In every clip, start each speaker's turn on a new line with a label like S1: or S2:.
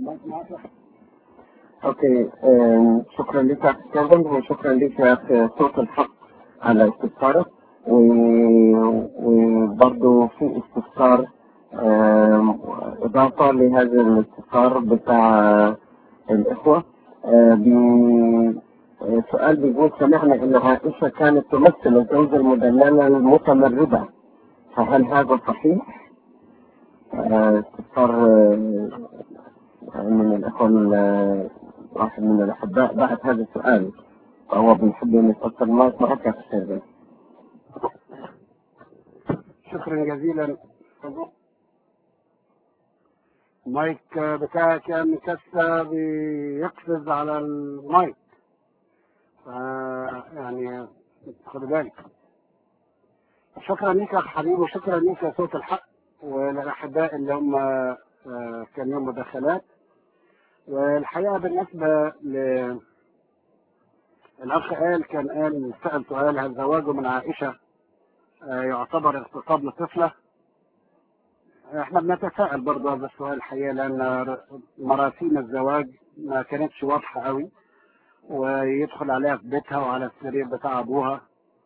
S1: اوكي آم، شكرا لك يا أخي كيفن وشكرا لك يا أخي صوت الحق على استفسارك و- وبرضه في استفسار آم، إضافة لهذا الاستفسار بتاع الإخوة آه، بي- آه، سؤال بيقول سمعنا أن عائشة كانت تمثل الزوجة المدللة المتمردة فهل هذا صحيح؟ آه، استفسار آه، من الإخوة ال- واحد من الأحباء بعت هذا السؤال فهو بنحب نتفكر معك معك يا أخي كيفن.
S2: شكرا جزيلا المايك بتاعي كان لسه بيقفز على المايك ف يعني خد بالك شكرا ليك يا حبيبي وشكرا ليك يا صوت الحق وللاحباء اللي هم آه، كان لهم مداخلات والحقيقه بالنسبه ل الاخ قال كان قال سال سؤال هل زواجه من عائشه آه، يعتبر اغتصاب لطفله احنا بنتساءل برضه هذا السؤال الحقيقه لان ر- مراسيم الزواج ما كانتش واضحه قوي ويدخل عليها في بيتها وعلى السرير بتاع ابوها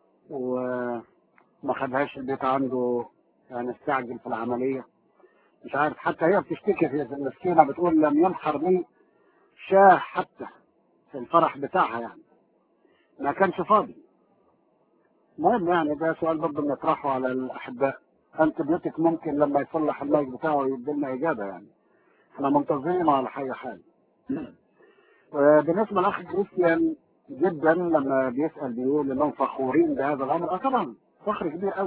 S2: وما خدهاش البيت عنده يعني استعجل في العمليه مش عارف حتى هي بتشتكي في المسكينه بتقول لم ينحر لي شاه حتى في الفرح بتاعها يعني ما كانش فاضي المهم يعني ده سؤال برضه بنطرحه على الاحباء انت بيوتك ممكن لما يصلح المايك بتاعه يدي لنا اجابه يعني احنا منتظرين على اي حال وبالنسبه للاخ كريستيان جدا لما بيسال بيقول انهم فخورين بهذا الامر اه طبعا فخر كبير قوي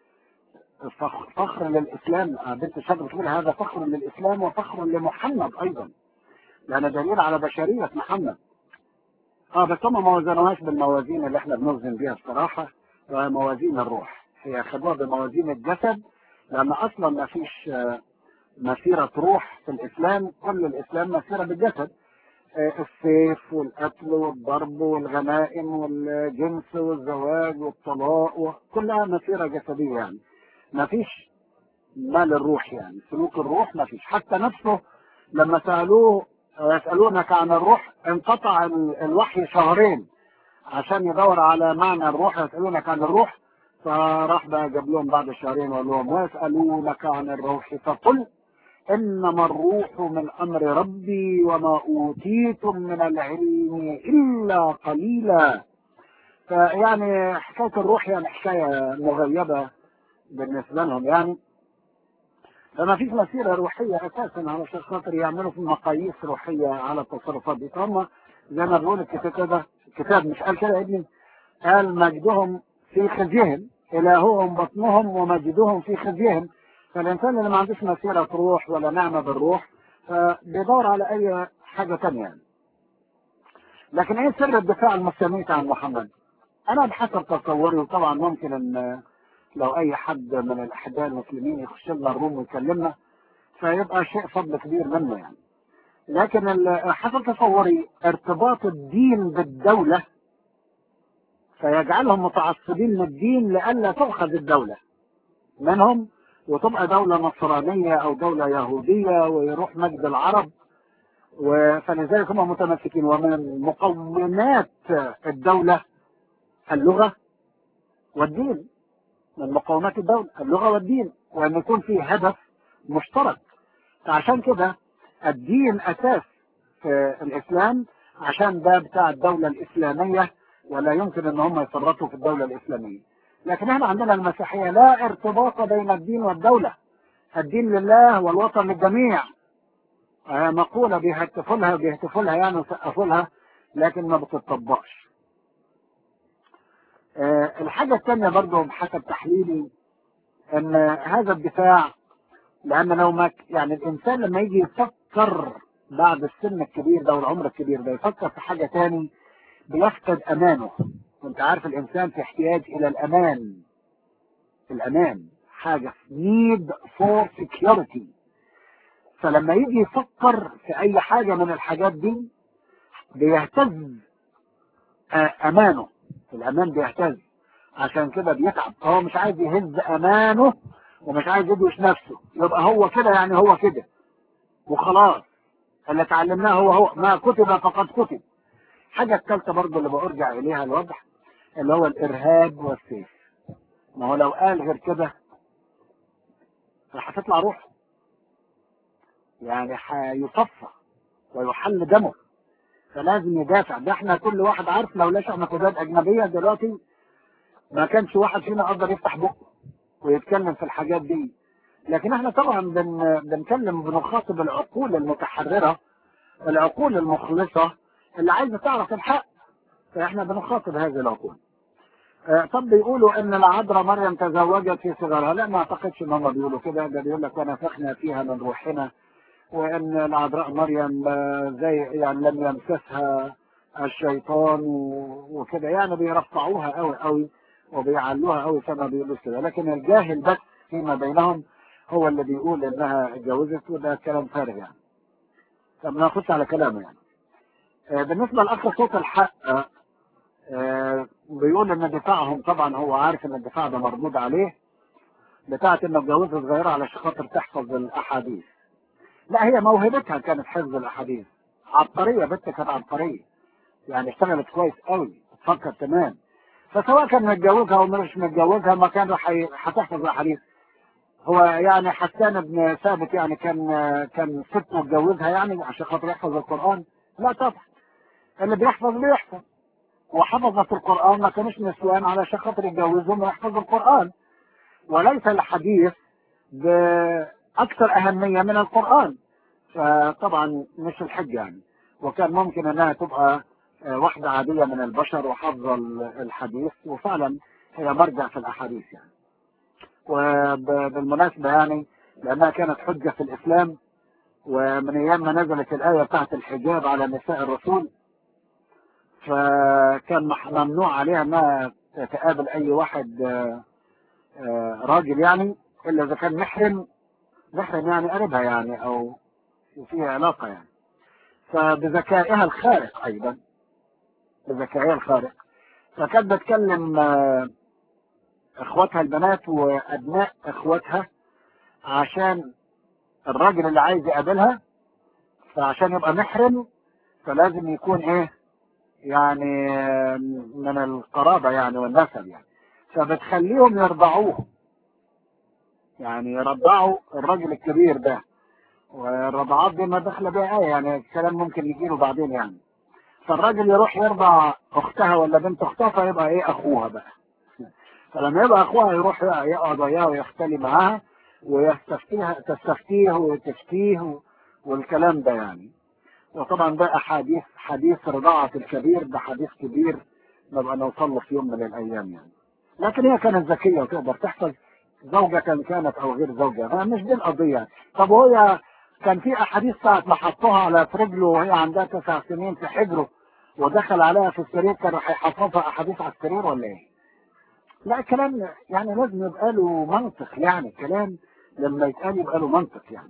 S2: فخر, فخر للاسلام آه، بنت الشاب بتقول هذا فخر للاسلام وفخر لمحمد ايضا لان دليل على بشريه محمد اه بس هم ما وزنوهاش بالموازين اللي احنا بنوزن بيها الصراحه وهي موازين الروح هي خدوها بموازين الجسد لان اصلا ما فيش آه، مسيره روح في الاسلام كل الاسلام مسيره بالجسد آه، السيف والقتل والضرب والغنائم والجنس والزواج والطلاق وكلها مسيره جسديه يعني ما فيش مال الروح يعني سلوك الروح ما فيش حتى نفسه لما سالوه يسالونك عن الروح انقطع ال- الوحي شهرين عشان يدور على معنى الروح يسألونك عن الروح فراح بقى جاب لهم بعد شهرين وقال لهم ويسألونك عن الروح فقل إنما الروح من أمر ربي وما أوتيتم من العلم إلا قليلا فيعني حكاية الروح يعني حكاية مغيبة بالنسبة لهم يعني فما فيش مسيرة روحية أساسا علشان خاطر يعملوا في مقاييس روحية على التصرفات دي فهم زي ما بيقول الكتاب كده الكتاب مش قال كده يا ابني قال مجدهم في خزيهم إلههم بطنهم ومجدهم في خزيهم فالإنسان اللي ما عندوش مسيرة روح ولا نعمة بالروح فبيدور على أي حاجة تانية يعني. لكن إيه سر الدفاع المستميت عن محمد؟ أنا بحسب تصوري وطبعا ممكن إن لو أي حد من الأحباء المسلمين يخش لنا الروم ويكلمنا فيبقى شيء فضل كبير منه يعني. لكن ال- حسب تصوري ارتباط الدين بالدولة فيجعلهم متعصبين للدين لئلا تؤخذ الدولة منهم وتبقى دولة نصرانية أو دولة يهودية ويروح مجد العرب و- فلذلك هم متمسكين ومن مقومات الدولة اللغة والدين من مقومات الدولة اللغة والدين وأن يكون في هدف مشترك فعشان كده الدين أساس في الإسلام عشان ده بتاع الدولة الإسلامية ولا يمكن ان هم يفرطوا في الدولة الإسلامية لكن احنا عندنا المسيحية لا ارتباط بين الدين والدولة الدين لله والوطن للجميع آه، مقولة بيهتفوا لها بيهتفوا لها يعني وسقفوا لها لكن ما بتطبقش آه، الحاجة الثانية برضه بحسب تحليلي ان هذا الدفاع لان لو ما ك- يعني الانسان لما يجي يفكر بعد السن الكبير ده والعمر الكبير ده يفكر في حاجة تاني بيفقد امانه وانت عارف الانسان في احتياج الى الامان الامان حاجة need for security فلما يجي يفكر في اي حاجة من الحاجات دي بيهتز آه، امانه الامان بيهتز عشان كده بيتعب هو مش عايز يهز امانه ومش عايز يدوش نفسه يبقى هو كده يعني هو كده وخلاص اللي اتعلمناه هو هو ما كتب فقد كتب حاجة الثالثة برضه اللي برجع إليها الوضع اللي هو الإرهاب والسيف ما هو لو قال غير كده راح هتطلع روحه يعني هيصفى ويحل دمه فلازم يدافع ده احنا كل واحد عارف لو ليش نقودات أجنبية دلوقتي ما كانش واحد فينا قدر يفتح بقه ويتكلم في الحاجات دي لكن احنا طبعا بن بنكلم بنخاطب العقول المتحررة العقول المخلصة اللي عايزة تعرف الحق فاحنا بنخاطب هذه العقول آه، طب بيقولوا ان العذراء مريم تزوجت في صغرها لا ما اعتقدش ان هم بيقولوا كده ده بيقول لك ونفخنا فيها من روحنا وان العذراء مريم آه، زي يعني لم يمسسها الشيطان و- وكده يعني بيرفعوها قوي قوي وبيعلوها قوي كما بيقولوا كده لكن الجاهل بس فيما بينهم هو اللي بيقول انها اتجوزت وده كلام فارغ يعني طب ناخدش على كلامه يعني آه، بالنسبه لاخر صوت الحق آه، آه، بيقول ان دفاعهم طبعا هو عارف ان الدفاع ده مردود عليه بتاعت انه اتجوزها صغيره علشان خاطر تحفظ الاحاديث لا هي موهبتها كانت حفظ الاحاديث عبقريه بنت كانت عبقريه يعني اشتغلت كويس قوي تفكر تمام فسواء كان متجوزها او مش متجوزها ما كان راح ي- هتحفظ الاحاديث هو يعني حسان بن ثابت يعني كان كان ست متجوزها يعني عشان خاطر يحفظ القران لا طبعا اللي بيحفظ بيحفظ وحفظت القرآن ما كانوش نسوان علشان خاطر يتجوزهم ويحفظوا القرآن وليس الحديث بأكثر أهمية من القرآن فطبعا مش الحج يعني وكان ممكن أنها تبقى آه، واحدة عادية من البشر وحافظة ال- الحديث وفعلا هي مرجع في الأحاديث يعني وبالمناسبة يعني لأنها كانت حجة في الإسلام ومن أيام ما نزلت الآية بتاعت الحجاب على نساء الرسول فكان مح- ممنوع عليها انها تقابل اي واحد آه، آه، راجل يعني الا اذا كان محرم محرم يعني قريبها يعني او فيها علاقه يعني فبذكائها الخارق ايضا بذكائها الخارق فكانت بتكلم آه، اخواتها البنات وابناء اخواتها عشان الراجل اللي عايز يقابلها فعشان يبقى محرم فلازم يكون ايه يعني من القرابة يعني والنسب يعني فبتخليهم يرضعوه يعني يرضعوا الراجل الكبير ده والرضعات دي ما داخله بيها آية يعني الكلام ممكن يجيله بعدين يعني فالراجل يروح يرضع اختها ولا بنت اختها فيبقى ايه اخوها بقى فلما يبقى اخوها يروح يقعد وياها ويختلي معاها ويستفتيها تستفتيه وتفتيه والكلام ده يعني وطبعا ده احاديث حديث رضاعة الكبير ده حديث كبير نبقى نوصل له في يوم من الايام يعني لكن هي كانت ذكية وتقدر تحفظ زوجة كان كانت او غير زوجة مش دي القضية طب وهي كان في احاديث ساعة ما حطوها على في رجله وهي عندها تسع سنين في حجره ودخل عليها في السرير كان راح يحفظها احاديث على السرير ولا ايه؟ لا كلام يعني لازم يبقى له منطق يعني كلام لما يتقال يبقى له منطق يعني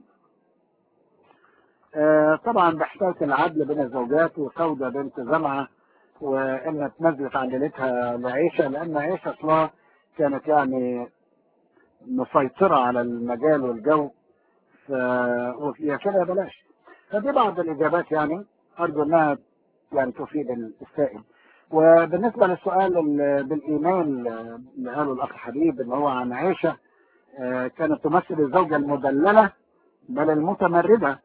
S2: آه، طبعا بحكاية العدل بين الزوجات وسودة بنت زمعة وإن اتنزلت عن ليلتها لعيشة لأن عيشة أصلها كانت يعني مسيطرة على المجال والجو ف... وفيها كده بلاش فدي بعض الإجابات يعني أرجو أنها يعني تفيد السائل وبالنسبة للسؤال ال- بالإيمان اللي قاله الأخ حبيب إن هو عن عائشة آه، كانت تمثل الزوجة المدللة بل المتمردة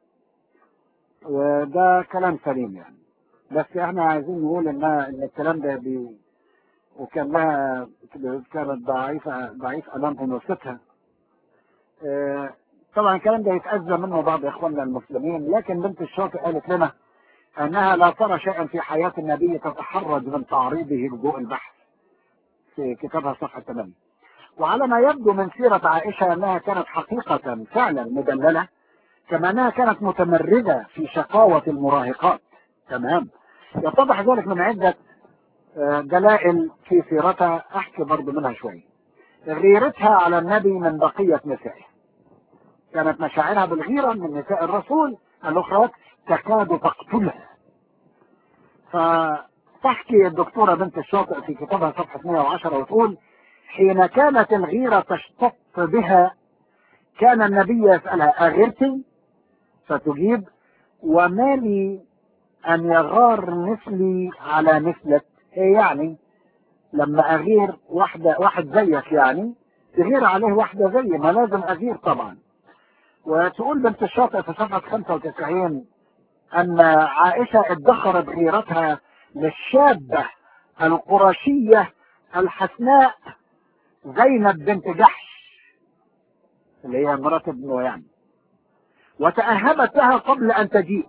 S2: وده كلام سليم يعني بس احنا عايزين نقول ان ان الكلام ده بي وكان لها كانت ضعيفة ضعيف امام انوثتها اه طبعا الكلام ده يتأذى منه بعض اخواننا المسلمين لكن بنت الشاطئ قالت لنا انها لا ترى شيئا في حياة النبي تتحرج من تعريضه لضوء البحث في كتابها صفحة 8 وعلى ما يبدو من سيرة عائشة انها كانت حقيقة فعلا مدللة كما انها كانت متمردة في شقاوة المراهقات تمام يتضح ذلك من عدة آه، دلائل في سيرتها احكي برضو منها شوية غيرتها على النبي من بقية نسائه كانت مشاعرها بالغيرة من نساء الرسول الأخرى تكاد تقتلها فتحكي الدكتورة بنت الشاطئ في كتابها صفحة 110 وتقول حين كانت الغيرة تشتط بها كان النبي يسألها أغرتي فتجيب ومالي ان يغار مثلي على مثلك ايه يعني لما اغير واحدة واحد زيك يعني تغير عليه واحدة زي ما لازم اغير طبعا وتقول بنت الشاطئ في صفحة 95 ان عائشة ادخرت غيرتها للشابة القرشية الحسناء زينب بنت جحش اللي هي مرات ابنه يعني وتأهبت لها قبل ان تجيء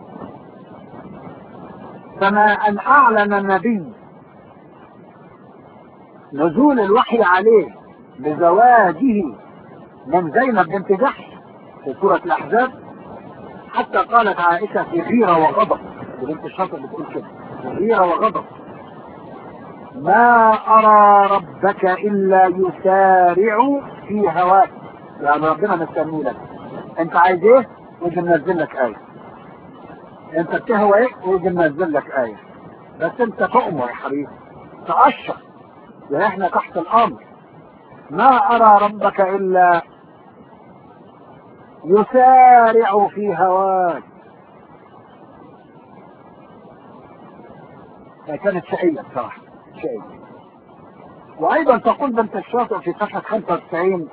S2: كما ان اعلن النبي نزول الوحي عليه بزواجه من زينب بنت جحش في سورة الأحزاب حتى قالت عائشة في غيرة وغضب بنت الشاطئ بتقول كده في غيرة وغضب ما أرى ربك إلا يسارع في هواك يعني ربنا مستني لك أنت عايز إيه؟ ويجي منزل لك آية أنت بتهوى إيه؟ ويجي منزل لك آية بس أنت تؤمر يا حبيبي تأشر وإحنا تحت الأمر ما أرى ربك إلا يسارع في هواك كانت شقية بصراحة شقية وأيضا تقول بنت الشاطئ في صفحة 95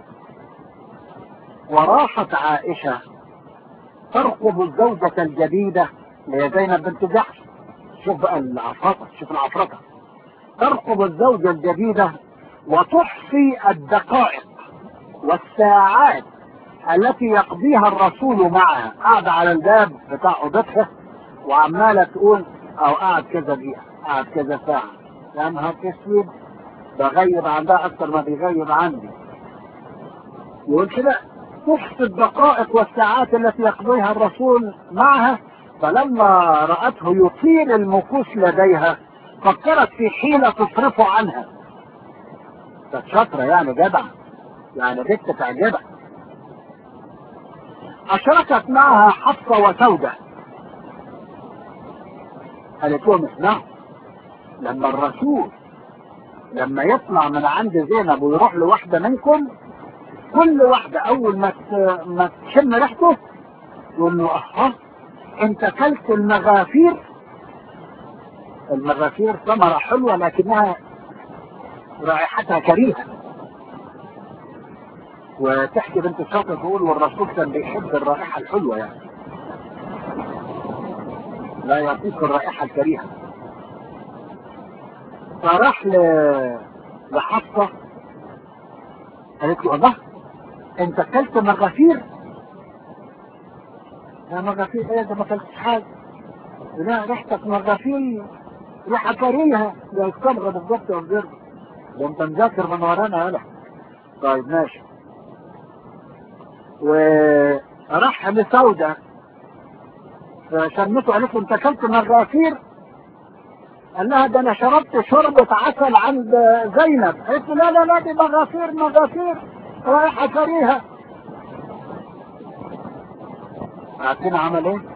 S2: وراحت عائشة ترقب الزوجة الجديدة اللي هي زينب بنت جحش شوف بقى العفرطة شوف العفرطة ترقب الزوجة الجديدة وتحصي الدقائق والساعات التي يقضيها الرسول معها قاعدة على الباب بتاع اوضتها وعمالة تقول او قاعد كذا دقيقة قاعد كذا ساعة يا نهار اسود بغيب عندها اكتر ما بيغيب عندي يقول كده تحصي الدقائق والساعات التي يقضيها الرسول معها فلما رأته يطيل المكوس لديها فكرت في حيلة تصرفه عنها كانت شاطرة يعني جدع يعني بنت تعجبك أشركت معها حفصة وسودة قالت لهم اسمعوا لما الرسول لما يطلع من عند زينب ويروح لواحدة منكم كل واحدة أول ما ما تشم ريحته يقول له أها أنت كلت المغافير المغافير ثمرة حلوة لكنها رائحتها كريهة وتحكي بنت الشاطئ تقول والرسول كان بيحب الرائحة الحلوة يعني لا يعطيك الرائحة الكريهة فراح ل... لحفصة قالت له الله انت اكلت مغافير يا مغافير ايه ده ما اكلتش حاجة لا ريحتك مغافير ريحة كريهة ده الصبغة بالظبط يا وزير ده انت مذاكر من ورانا يالا طيب ماشي وراح لسودة فشمته قالت له انت اكلت مغافير قال لها ده انا شربت شوربة عسل عند زينب قالت له لا لا لا دي مغافير مغافير رائحة كريهة عارفين عمل ايه؟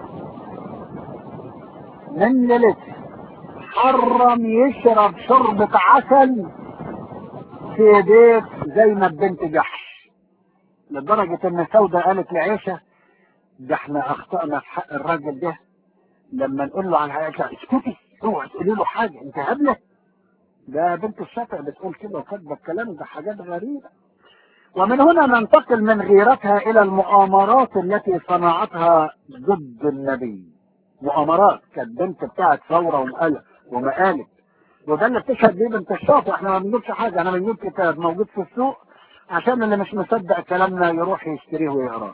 S2: من ليلة حرم يشرب شوربة عسل في بيت زينب بنت جحش لدرجة ان سودة قالت لعيشة ده احنا اخطأنا في حق الراجل ده لما نقول له عن حاجة اسكتي اوعى تقولي له حاجة انت هبلة ده بنت الشاطئ بتقول كده وكاتبه الكلام ده حاجات غريبة ومن هنا ننتقل من غيرتها الى المؤامرات التي صنعتها ضد النبي مؤامرات كانت بنت بتاعت ثورة ومقالب ومقالب وده اللي بتشهد بيه بنت الشاطئ احنا ما بنجيبش حاجة انا بنجيب كتاب موجود في السوق عشان اللي مش مصدق كلامنا يروح يشتريه ويقراه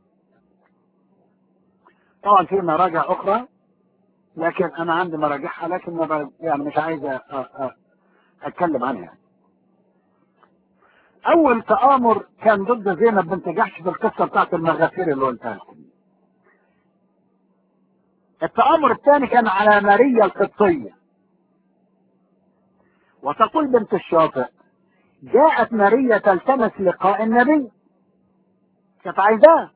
S2: طبعا في مراجع اخرى لكن انا عندي مراجعها لكن ما يعني مش عايز اتكلم عنها اول تآمر كان ضد زينب بنت جحش في القصة بتاعت المغافير اللي قلتها لكم التآمر الثاني كان على ماريا القبطية وتقول بنت الشاطئ جاءت ماريا تلتمس لقاء النبي كانت عايزاه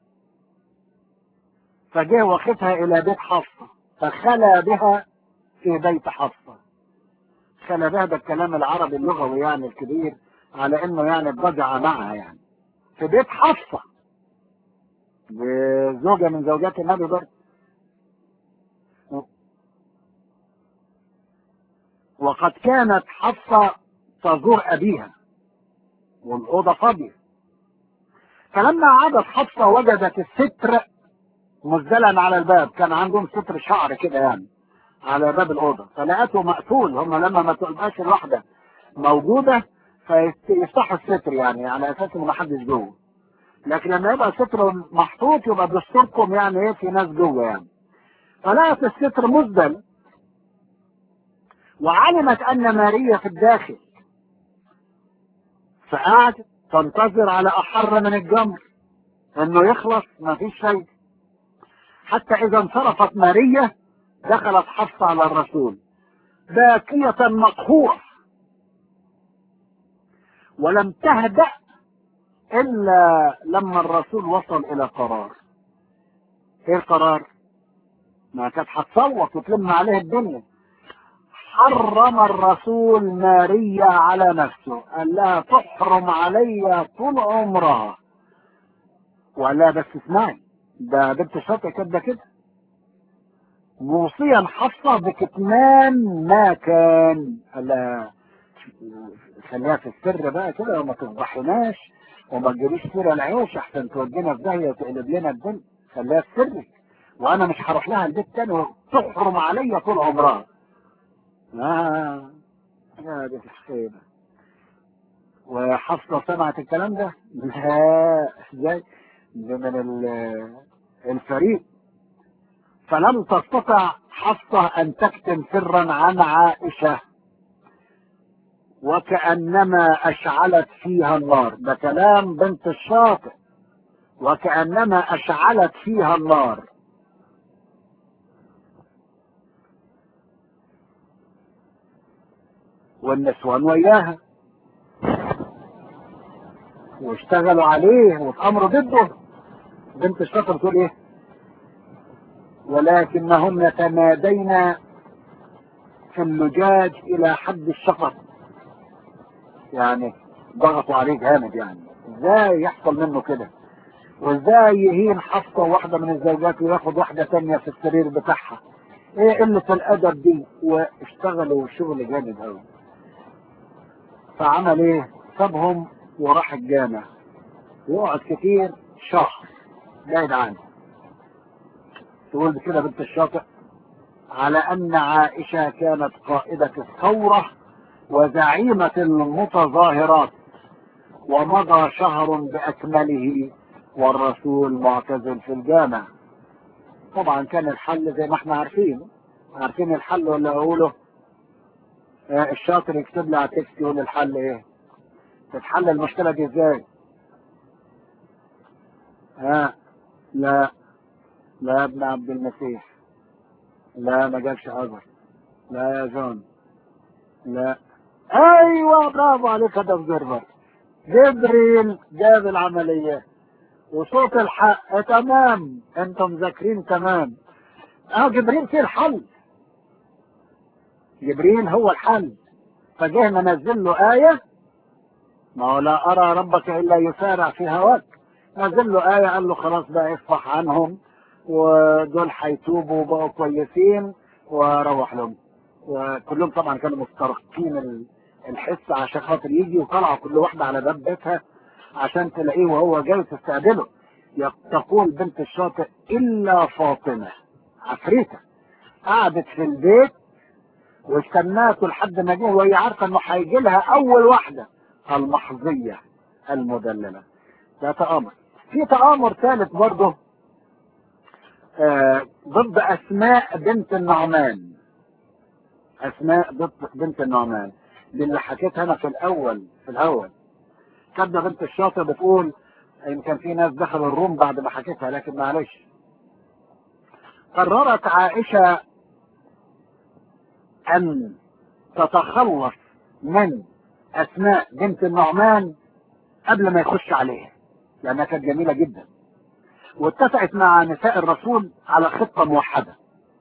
S2: فجاء واخدها الى بيت حفصة فخلى بها في بيت حفصة خلى بها ده الكلام العربي اللغوي يعني الكبير على انه يعني اتضجع معها يعني في بيت حفصة زوجة من زوجات النبي برضه وقد كانت حفصة تزور أبيها والأوضة فاضية فلما عادت حفصة وجدت الستر مزدلا على الباب كان عندهم ستر شعر كده يعني على باب الأوضة فلقته مقفول هم لما ما تبقاش الواحدة موجودة فيفتحوا الستر يعني على أساس إن ما حدش جوه لكن لما يبقى الستر محطوط يبقى بيستركم يعني ايه في ناس جوه يعني فلقت الستر مزدل وعلمت ان ماريا في الداخل فقعدت تنتظر على احر من الجمر انه يخلص ما فيش شيء حتى اذا انصرفت ماريا دخلت حفصة على الرسول باكية مقهورة ولم تهدأ الا لما الرسول وصل الى قرار ايه القرار ما كانت هتصوت وتلم عليه الدنيا حرم الرسول ماريا على نفسه قال لها تحرم علي طول عمرها وقال لها بس اسمعي ده بنت شاطئ كده كده موصيا حفصة بكتمان ما كان قال لها خليها في السر بقى كده وما تفضحناش وما تجيبيش سيره العيش احسن تودينا في داهيه وتقلب لنا الدنيا خليها في سرك وانا مش هروح لها البيت تاني وتحرم عليا طول عمرها آه يا دي الحقيقة وحفصة سمعت الكلام ده لا ازاي ده من ال- الفريق فلم تستطع حفصة ان تكتم سرا عن عائشة وكأنما أشعلت فيها النار ده كلام بنت الشاطئ وكأنما أشعلت فيها النار والنسوان وياها واشتغلوا عليه واتأمروا ضده بنت الشاطئ بتقول ايه ولكنهم يتمادين في اللجاج الى حد الشفق يعني ضغطوا عليه جامد يعني ازاي يحصل منه كده وازاي يهين حفصة واحدة من الزوجات وياخد واحدة تانية في السرير بتاعها ايه قلة الادب دي واشتغلوا شغل جامد قوي فعمل ايه سابهم وراح الجامع يقعد كتير شهر بعيد عنه تقول كده بنت الشاطئ على ان عائشة كانت قائدة الثورة وزعيمة المتظاهرات ومضى شهر بأكمله والرسول معتزل في الجامع طبعا كان الحل زي ما احنا عارفين عارفين الحل ولا اقوله آه، الشاطر يكتب لي على التكست يقول الحل ايه تتحل المشكلة دي ازاي ها لا لا يا ابن عبد المسيح لا ما جابش عذر لا يا جون لا ايوه برافو عليك هذا observer جبريل جاب العملية وصوت الحق تمام انتم مذاكرين تمام اه جبريل فيه الحل جبريل هو الحل فجه منزل له آية ما هو لا أرى ربك إلا يسارع في هواك نزل له آية قال له خلاص بقى اصفح عنهم ودول هيتوبوا وبقوا كويسين وروح لهم وكلهم طبعا كانوا مسترقين ال- الحس عشان خاطر يجي وطلعوا كل واحدة على باب بيتها عشان تلاقيه وهو جاي تستقبله يق- تقول بنت الشاطئ إلا فاطمة عفريتة قعدت في البيت واستناته لحد ما جه وهي عارفة انه هيجي لها أول واحدة المحظية المدللة ده تآمر في تآمر ثالث برضه آه، ضد أسماء بنت النعمان أسماء ضد بنت النعمان دي اللي حكيتها أنا في الأول في الأول كاتبة بنت الشاطئ بتقول يمكن في ناس دخلوا الروم بعد ما حكيتها لكن معلش قررت عائشة أن تتخلص من أسماء بنت النعمان قبل ما يخش عليها لأنها كانت جميلة جدا واتفقت مع نساء الرسول على خطة موحدة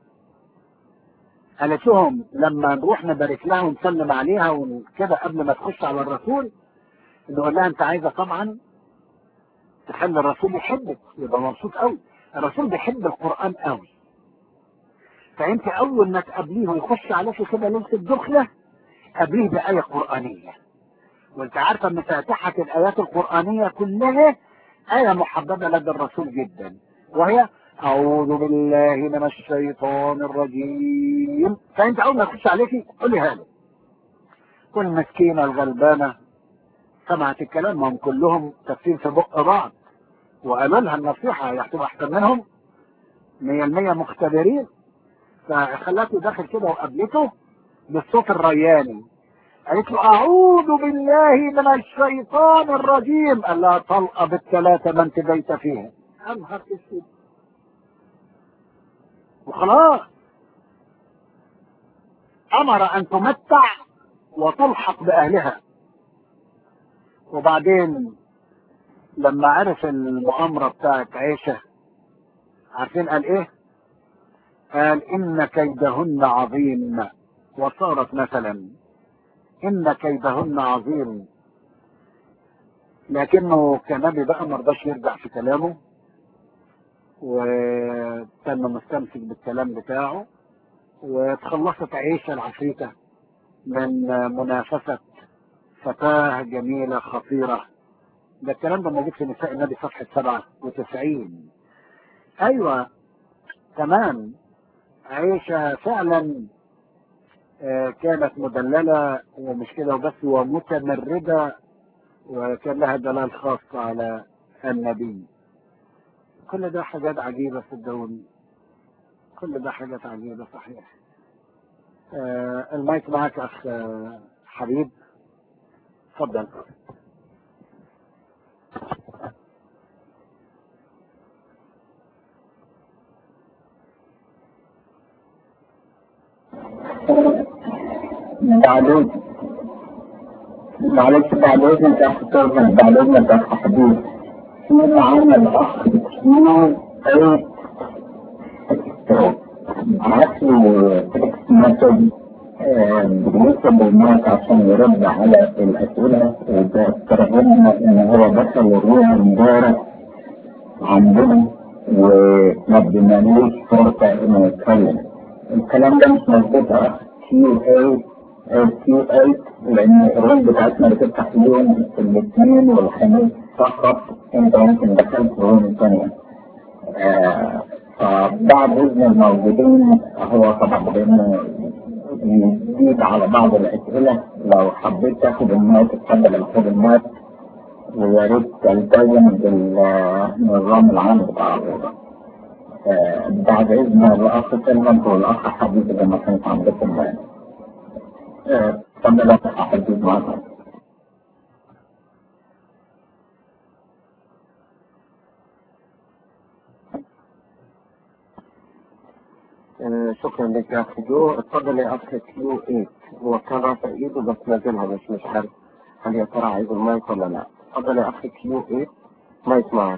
S2: قالت لهم لما نروح نبارك لها ونسلم عليها وكده قبل ما تخش على الرسول نقول لها انت عايزه طبعا تخلي الرسول يحبك يبقى مبسوط قوي الرسول بيحب القران قوي فانت اول ما تقابليه ويخش عليك كده ليله الدخله قبليه بآية قرآنية وانت عارفة ان فاتحة الآيات القرآنية كلها آية محببة لدى الرسول جدا وهي أعوذ بالله من الشيطان الرجيم فأنت أول ما تخش عليكي قولي له كل مسكينة الغلبانة سمعت الكلام هم كلهم تفسير في بق بعض وقالوا لها النصيحة هي هتبقى أحسن منهم مية المية مختبرين فخلته داخل كده وقابلته بالصوت الرياني قالت له أعوذ بالله من الشيطان الرجيم قال لها طلقة بالثلاثة ما انت بيت فيها أنهر اسود وخلاص أمر أن تمتع وتلحق بأهلها وبعدين لما عرف المؤامرة بتاعت عيشة عارفين قال ايه قال ان كيدهن عظيم وصارت مثلا ان كيدهن عظيم لكنه كنبي بقى مرضاش يرجع في كلامه وكان مستمسك بالكلام بتاعه وتخلصت عيشة العفريتة من منافسة فتاة جميلة خطيرة ده الكلام ده موجود في نساء النبي صفحة 97 ايوه تمام عيشة فعلا آه، كانت مدللة ومش كده وبس ومتمردة وكان لها دلال خاص على النبي كل ده حاجات عجيبة في الدون كل ده حاجات عجيبة صحيح آه، المايك معك أخ آه، حبيب تفضل
S1: بعدين معلش بعد اذنك يا اخي ترجم بعد اذنك يا اخي حبيب في معانا الاخ اسمه ايه بعت له تكست مسج بيكتب المايك عشان يرد على الاسئله وبترهبنا ان هو دخل الروم امبارح عندنا وما ادينالوش فرصه انه يتكلم الكلام ده مش مظبوط يا اخ كيو اي كيو اي لان الروم بتاعتنا بتفتح يوم الاثنين والخميس فقط انت ممكن دخلت روم ثانيه آه، فبعد اذن الموجودين هو طبعا بانه يزيد على بعض الاسئله لو حبيت تاخد المايك اتفضل خد المايك ويا ريت تلتزم بالنظام العام بتاع الوضع آه، بعد اذن الاخ سلمى والاخ حبيب اذا ما كانت عندكم آه، اتفضل يا اخ حبيب معاك آه، شكرا لك يا اخي جو اتفضل يا اخ كيو 8 هو كان رافع ايده بس نزلها مش مش عارف هل يا ترى عايز المايك ولا لا اتفضل يا اخ كيو 8 مايك معك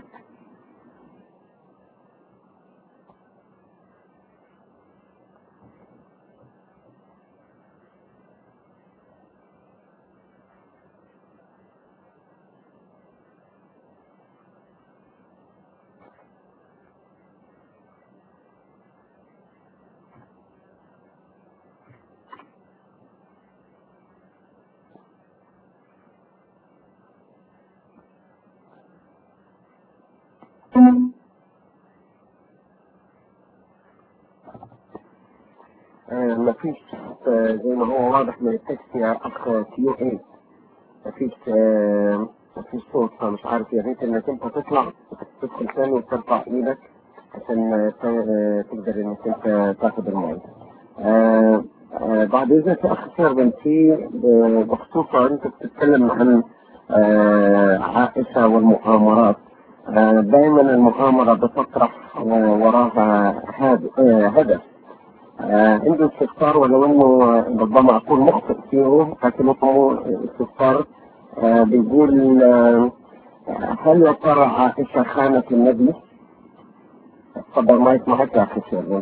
S1: آه، مفيش آه، زي ما هو واضح من التكست يا اخ كيو 8 مفيش آه، مفيش صوت فمش عارف يا ريت انك انت تطلع تدخل تاني وترفع ايدك عشان آه، ت- آه، تقدر انك انت تاخد المايك. آه، آه، بعد اذنك يا اخ سيرفن في ب- بخصوص انت بتتكلم عن آه، عائشه والمؤامرات آه، دائما المؤامره بتطرح آه، وراها هاد- آه، هدف آه، عنده استفسار ولو انه ربما اكون مخطئ فيه لكن هو استفسار آه، بيقول آه، هل يا ترى عائشه خانت النبي؟ تفضل مايك معك يا اخي شيرين.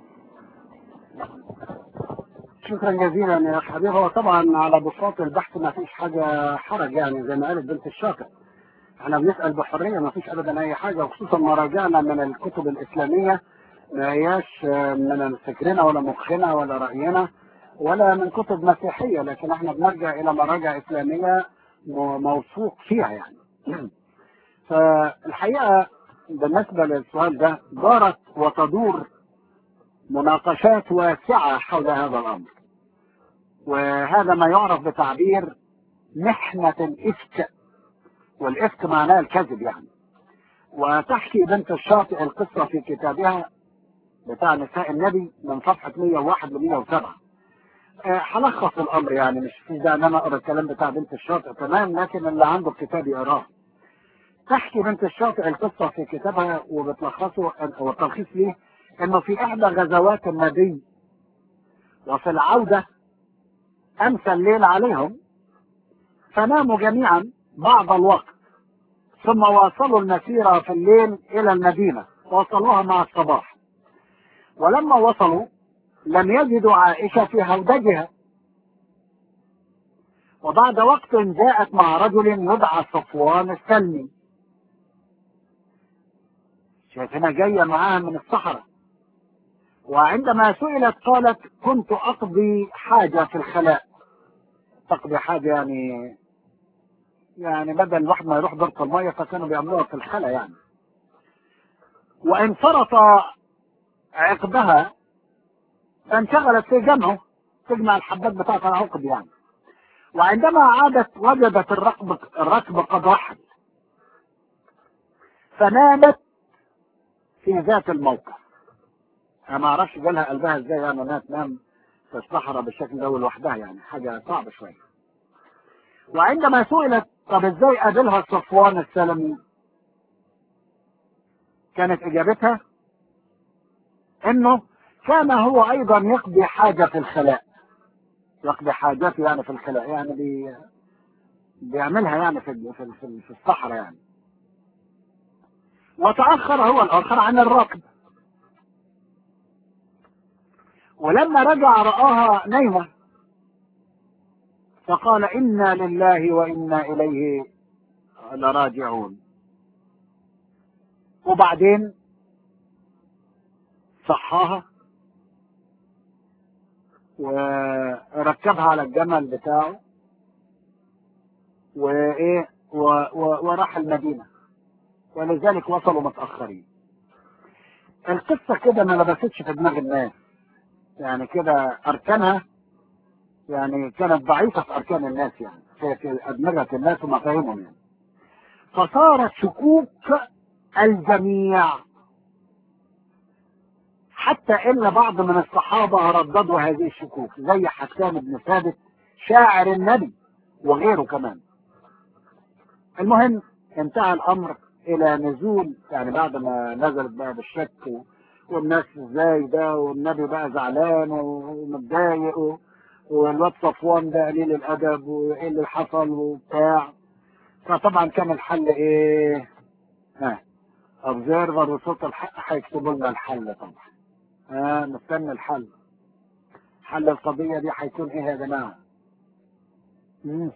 S2: شكرا جزيلا يا أخ حبيب هو طبعا على بساط البحث ما فيش حاجة حرج يعني زي ما قالت بنت الشاطر احنا بنسأل بحرية ما فيش أبدا أي حاجة وخصوصا ما راجعنا من الكتب الإسلامية ما هياش آه، من فكرنا ولا مخنا ولا رأينا ولا من كتب مسيحية لكن احنا بنرجع إلى مراجع إسلامية م- موثوق فيها يعني فالحقيقة بالنسبة للسؤال ده دارت وتدور مناقشات واسعة حول هذا الأمر وهذا ما يعرف بتعبير محنة الإفك والإفك معناه الكذب يعني وتحكي بنت الشاطئ القصة في كتابها بتاع نساء النبي من صفحة 101 ل 107 آه، هلخص الأمر يعني مش في ده إن أنا أقرأ الكلام بتاع بنت الشاطئ تمام لكن اللي عنده الكتاب يقراه تحكي بنت الشاطئ القصة في كتابها وبتلخصه والتلخيص ليه إنه في إحدى غزوات النبي وفي العودة أمسى الليل عليهم فناموا جميعا بعض الوقت ثم واصلوا المسيرة في الليل إلى المدينة وصلوها مع الصباح ولما وصلوا لم يجدوا عائشة في هودجها وبعد وقت جاءت مع رجل يدعى صفوان السلمي شايفينها جاية معاها من الصحراء وعندما سئلت قالت كنت أقضي حاجة في الخلاء تقضي حاجة يعني يعني بدل الواحد ما يروح دورة المية فكانوا بيعملوها في الخلا يعني وانفرط عقدها فانشغلت في جمعه تجمع الحبات بتاعت العقد يعني وعندما عادت وجدت الركب الركب قد رحل فنامت في ذات الموقع انا ما اعرفش جالها قلبها ازاي يعني انها تنام في الصحراء بالشكل ده لوحدها يعني حاجه صعبه شويه وعندما سئلت طب ازاي قابلها صفوان السلمي كانت اجابتها انه كان هو ايضا يقضي حاجة في الخلاء يقضي حاجاته يعني في الخلاء يعني بي بيعملها يعني في في في, في الصحراء يعني وتأخر هو الآخر عن الركب ولما رجع رآها نايمة فقال إنا لله وإنا إليه لراجعون وبعدين صحاها وركبها على الجمل بتاعه وايه و... و... وراح المدينة ولذلك وصلوا متأخرين القصة كده ما لبستش في دماغ الناس يعني كده أركانها يعني كانت ضعيفة في أركان الناس يعني في, في أدمغة الناس ومفاهيمهم يعني فصارت شكوك الجميع حتى ان بعض من الصحابة رددوا هذه الشكوك زي حسان بن ثابت شاعر النبي وغيره كمان المهم انتهى الامر الى نزول يعني بعد ما نزلت بقى بالشك والناس ازاي ده والنبي بقى زعلان ومتضايق والواد صفوان ده قليل الادب وايه اللي حصل وبتاع فطبعا كان الحل ايه ها observer وصوت الحق هيكتبوا لنا الحل طبعا ها نستنى الحل حل القضية دي هيكون ايه يا جماعة مم.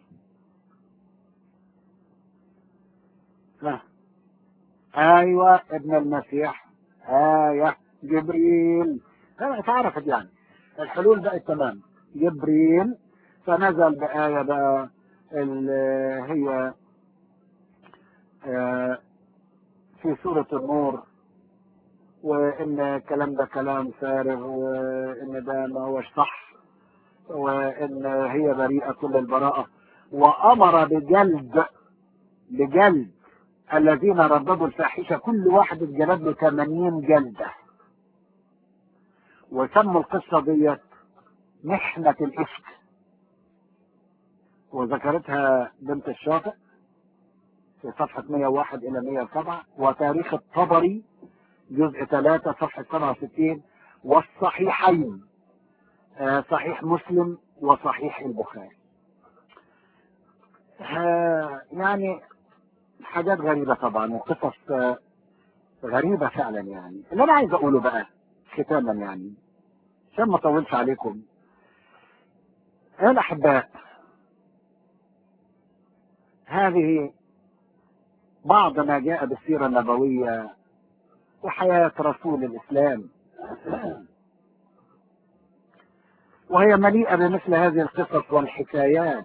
S2: ها ايوه ابن المسيح آية جبريل ها اتعرفت يعني الحلول بقت تمام جبريل فنزل بآية بقى اللي هي آه في سورة النور وإن الكلام ده كلام فارغ وإن ده ما هوش صح وإن هي بريئة كل البراءة وأمر بجلد بجلد الذين رددوا الفاحشة كل واحد اتجلد له 80 جلدة وسموا القصة ديت محنة الإفك وذكرتها بنت الشاطئ في صفحة 101 إلى 107 وتاريخ الطبري جزء 3 صفحة 67 والصحيحين آه صحيح مسلم وصحيح البخاري آه يعني حاجات غريبة طبعا وقصص آه غريبة فعلا يعني اللي أنا عايز أقوله بقى ختاما يعني عشان ما أطولش عليكم يا الأحباء هذه بعض ما جاء بالسيرة النبوية وحياة رسول الإسلام وهي مليئة بمثل هذه القصص والحكايات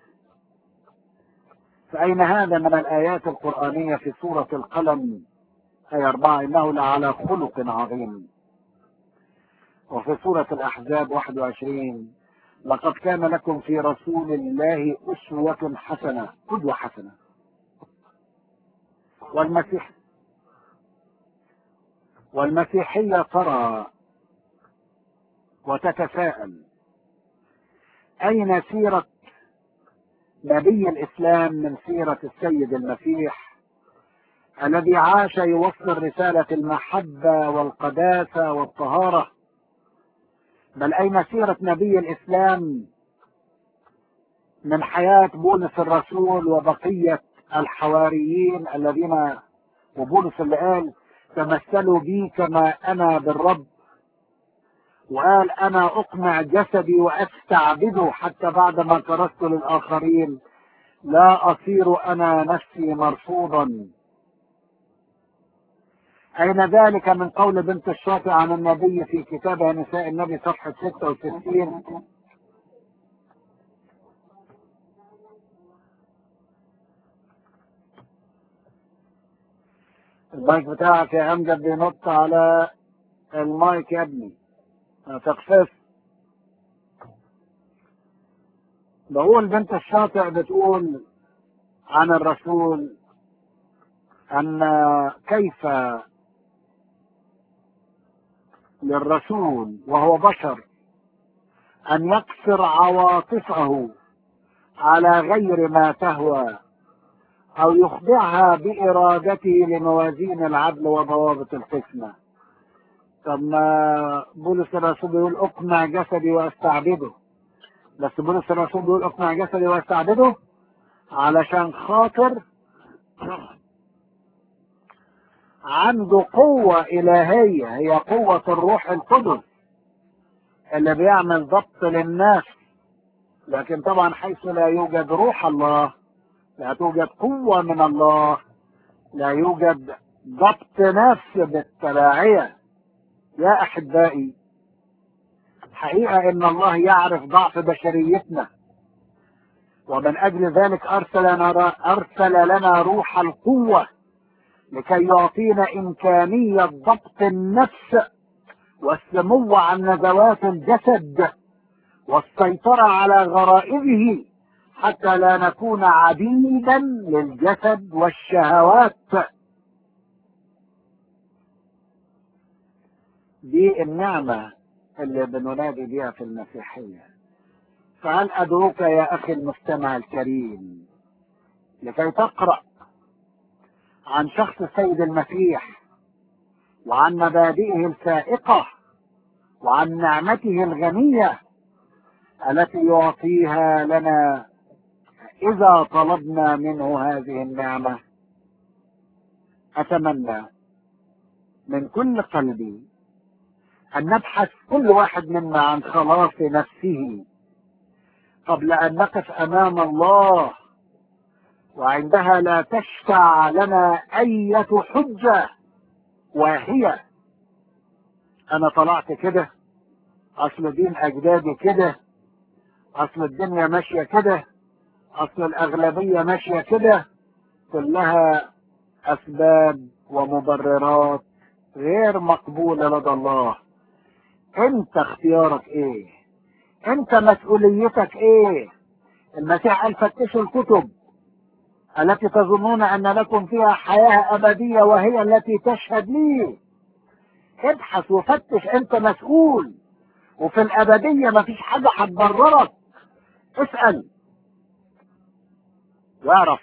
S2: فأين هذا من الآيات القرآنية في سورة القلم آية أربعة إنه لعلى خلق عظيم وفي سورة الأحزاب 21 لقد كان لكم في رسول الله أسوة حسنة قدوة حسنة والمسيح والمسيحية ترى وتتساءل أين سيرة نبي الإسلام من سيرة السيد المسيح الذي عاش يوصل رسالة المحبة والقداسة والطهارة بل أين سيرة نبي الإسلام من حياة بولس الرسول وبقية الحواريين الذين وبولس اللي قال تمثلوا بي كما أنا بالرب وقال أنا أقنع جسدي وأستعبده حتى بعدما كرست للآخرين لا أصير أنا نفسي مرفوضا أين ذلك من قول بنت الشاطئ عن النبي في كتابها نساء النبي صفحة 66 المايك بتاعك يا أمجد بينط على المايك يا ابني تخفف بقول بنت الشاطئ بتقول عن الرسول أن كيف للرسول وهو بشر أن يكسر عواطفه على غير ما تهوى أو يخضعها بإرادته لموازين العدل وضوابط القسمة طب ما بولس الرسول بيقول اقنع جسدي واستعبده بس بولس الرسول بيقول اقنع جسدي واستعبده علشان خاطر عنده قوة إلهية هي قوة الروح القدس اللي بيعمل ضبط للناس لكن طبعا حيث لا يوجد روح الله لا توجد قوة من الله لا يوجد ضبط نفس بالتبعية يا أحبائي حقيقة إن الله يعرف ضعف بشريتنا ومن أجل ذلك أرسل لنا, أرسل لنا روح القوة لكي يعطينا إمكانية ضبط النفس والسمو عن نزوات الجسد والسيطرة على غرائزه حتى لا نكون عبيدا للجسد والشهوات دي النعمة اللي بننادي بها في المسيحية فهل أدعوك يا أخي المستمع الكريم لكي تقرأ عن شخص السيد المسيح وعن مبادئه الفائقة وعن نعمته الغنية التي يعطيها لنا إذا طلبنا منه هذه النعمة أتمنى من كل قلبي أن نبحث كل واحد منا عن خلاص نفسه قبل أن نقف أمام الله وعندها لا تشفع لنا أية حجة وهي أنا طلعت كده أصل دين أجدادي كده أصل الدنيا ماشية كده أصل الأغلبية ماشية كده كلها أسباب ومبررات غير مقبولة لدى الله انت اختيارك ايه انت مسؤوليتك ايه المسيح قال فتشوا الكتب التي تظنون ان لكم فيها حياة ابدية وهي التي تشهد لي ابحث وفتش انت مسؤول وفي الابدية مفيش حاجة هتبررك اسأل واعرف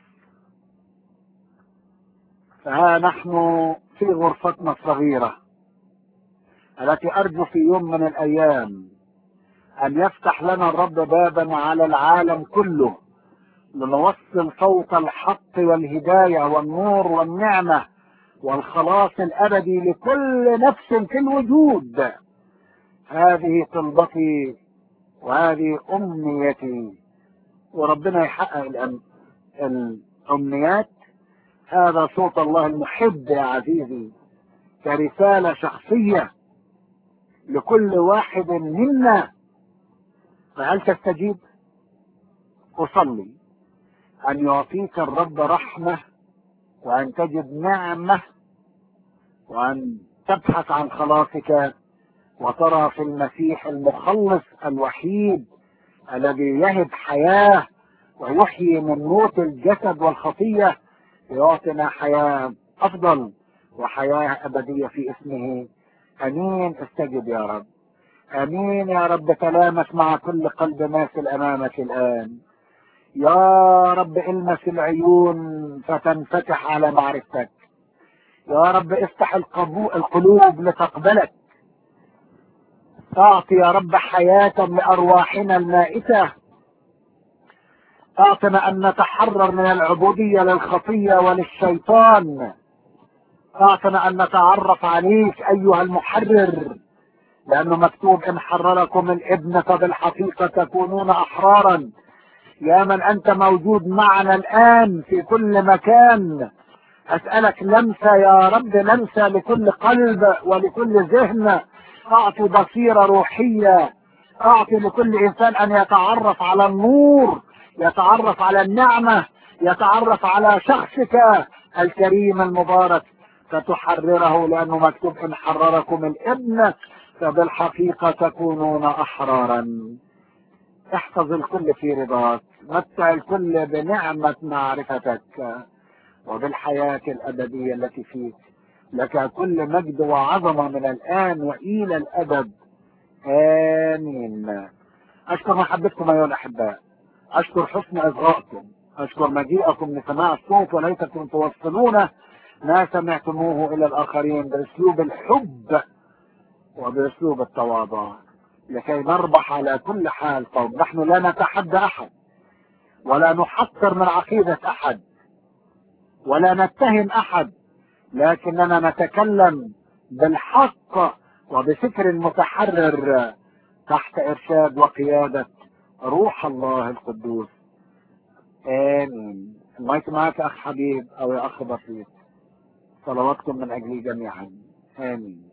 S2: فها نحن في غرفتنا الصغيرة التي أرجو في يوم من الأيام أن يفتح لنا الرب بابا على العالم كله لنوصل صوت الحق والهداية والنور والنعمة والخلاص الأبدي لكل نفس في الوجود هذه طلبتي وهذه أمنيتي وربنا يحقق الأم... الأمنيات هذا صوت الله المحب يا عزيزي كرسالة شخصية لكل واحد منا فهل تستجيب أصلي أن يعطيك الرب رحمة وأن تجد نعمة وأن تبحث عن خلاصك وترى في المسيح المخلص الوحيد الذي يهب حياة ويحيي من موت الجسد والخطية يعطينا حياة أفضل وحياة أبدية في اسمه أمين استجب يا رب أمين يا رب تلامس مع كل قلب ماسل أمامك الآن يا رب المس العيون فتنفتح على معرفتك يا رب افتح القبو- القلوب لتقبلك اعطي يا رب حياة لأرواحنا المائتة اعطنا أن نتحرر من العبودية للخطية وللشيطان اعطنا أن نتعرف عليك أيها المحرر لأنه مكتوب إن حرركم الابن فبالحقيقة تكونون أحرارا يا من أنت موجود معنا الآن في كل مكان أسألك لمسة يا رب لمسة لكل قلب ولكل ذهن أعطي بصيرة روحية أعطي لكل إنسان أن يتعرف على النور يتعرف على النعمة يتعرف على شخصك الكريم المبارك فتحرره لأنه مكتوب إن حرركم الابن فبالحقيقة تكونون أحرارا احفظ الكل في رضاك متع الكل بنعمة معرفتك وبالحياة الأبدية التي فيك لك كل مجد وعظمة من الآن وإلى الأبد آمين أشكر محبتكم أيها الأحباء أشكر حسن إصغائكم أشكر مجيئكم لسماع الصوت وليتكم توصلون ما سمعتموه إلى الآخرين بأسلوب الحب وبأسلوب التواضع لكي نربح على كل حال طب نحن لا نتحدى أحد ولا نحقر من عقيدة أحد ولا نتهم أحد لكننا نتكلم بالحق وبفكر متحرر تحت إرشاد وقيادة روح الله القدوس آمين المايك معك أخ حبيب أو يا أخ بسيط صلواتكم من أجلي جميعا آمين